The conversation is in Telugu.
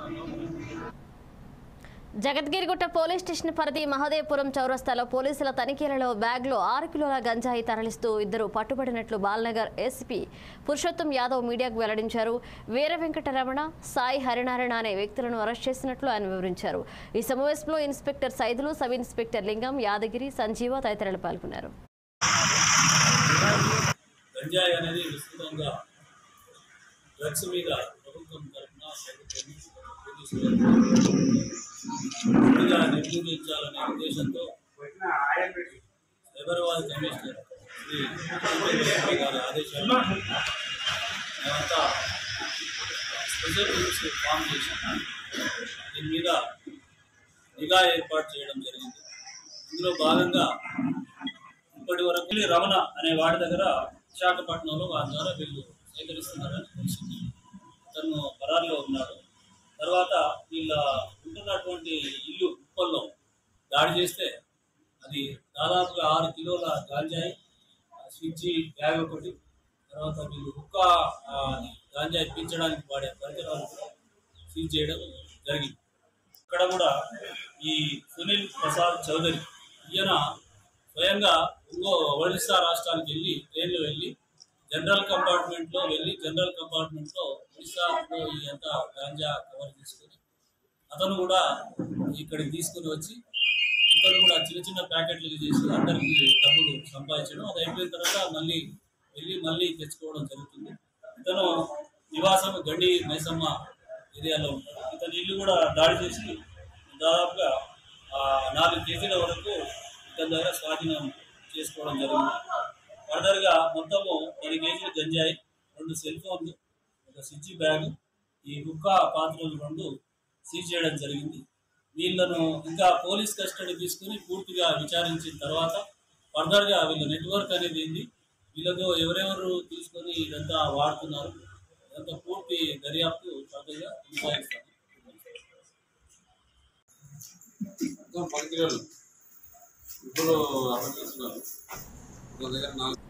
జగద్గిరిగుట్ట పోలీస్ స్టేషన్ పరిధి మహదేవపురం చౌరస్తాలో పోలీసుల తనిఖీలలో బ్యాగ్లో ఆరు కిలోల గంజాయి తరలిస్తూ ఇద్దరు పట్టుబడినట్లు బాలనగర్ ఎస్పీ పురుషోత్తం యాదవ్ మీడియాకు వెల్లడించారు వీర వెంకటరమణ సాయి హరినారాయణ అనే వ్యక్తులను అరెస్ట్ చేసినట్లు ఆయన వివరించారు ఈ సమావేశంలో ఇన్స్పెక్టర్ సైదులు సబ్ ఇన్స్పెక్టర్ లింగం యాదగిరి సంజీవ తదితరులు పాల్గొన్నారు గంజాయి అనేది విస్తృతంగా డ్రగ్స్ మీద ప్రభుత్వం తరఫున ప్రభుత్వం పోలీసులు పూర్తిగా నిర్మూలించాలనే ఉద్దేశంతో సైబరాబాద్ కమిషనర్ శ్రీ రెడ్డి గారి ఆదేశాలు మేమంతా స్పెషల్ టీమ్స్ ఫామ్ చేశాం దీని మీద నిఘా ఏర్పాటు చేయడం జరిగింది ఇందులో భాగంగా ఇప్పటి వరకు రమణ అనే వాడి దగ్గర విశాఖపట్నంలో వారి ద్వారా వీళ్ళు సేకరిస్తున్నారని తెలిసింది అతను పరారిలో ఉన్నాడు తర్వాత వీళ్ళ ఉంటున్నటువంటి ఇల్లు కుప్పల్లో దాడి చేస్తే అది దాదాపుగా ఆరు కిలోల గాంజాయి ఆ స్విచ్ బ్యాగ్ ఒకటి తర్వాత వీళ్ళు హుక్క ఆ, గాంజాయి పీల్చడానికి వాడే పరికరాలు కూడా సీజ్ చేయడం జరిగింది ఇక్కడ కూడా ఈ సునీల్ ప్రసాద్ చౌదరి ఈయన స్వయంగా ఇంకో ఒడిశా రాష్ట్రానికి వెళ్ళి ట్రైన్లో వెళ్ళి జనరల్ కంపార్ట్మెంట్ లో వెళ్ళి జనరల్ కంపార్ట్మెంట్ లో ఒడిశాలో ఈ అంతా గాంజా కవర్ తీసుకొని అతను కూడా ఇక్కడికి తీసుకుని వచ్చి ఇతను కూడా చిన్న చిన్న ప్యాకెట్లు చేసి అందరికి డబ్బులు సంపాదించడం అది అయిపోయిన తర్వాత మళ్ళీ వెళ్ళి మళ్ళీ తెచ్చుకోవడం జరుగుతుంది ఇతను నివాసం గండి మైసమ్మ ఏరియాలో ఉంటాడు ఇతని ఇల్లు కూడా దాడి చేసి దాదాపుగా ఆ, నాలుగు కేజీల వరకు ఇతని దగ్గర స్వాధీనం చేసుకోవడం జరిగింది ఫర్దర్గా మొత్తము పది కేజీలు గంజాయి రెండు సెల్ ఫోన్లు ఒక స్విచ్ బ్యాగ్ ఈ హుక్కా పాత్రలు రెండు సీజ్ చేయడం జరిగింది వీళ్ళను ఇంకా పోలీస్ కస్టడీ తీసుకుని పూర్తిగా విచారించిన తర్వాత ఫర్దర్గా వీళ్ళ నెట్వర్క్ అనేది ఏంది వీళ్ళతో ఎవరెవరు తీసుకొని ఇదంతా వాడుతున్నారు ఇదంతా పూర్తి దర్యాప్తు ఫర్దర్గా కొనసాగిస్తాము మొత్తం పది కిలోలు ఇప్పుడు అమలు చేస్తున్నారు ఒక దగ్గర నాలుగు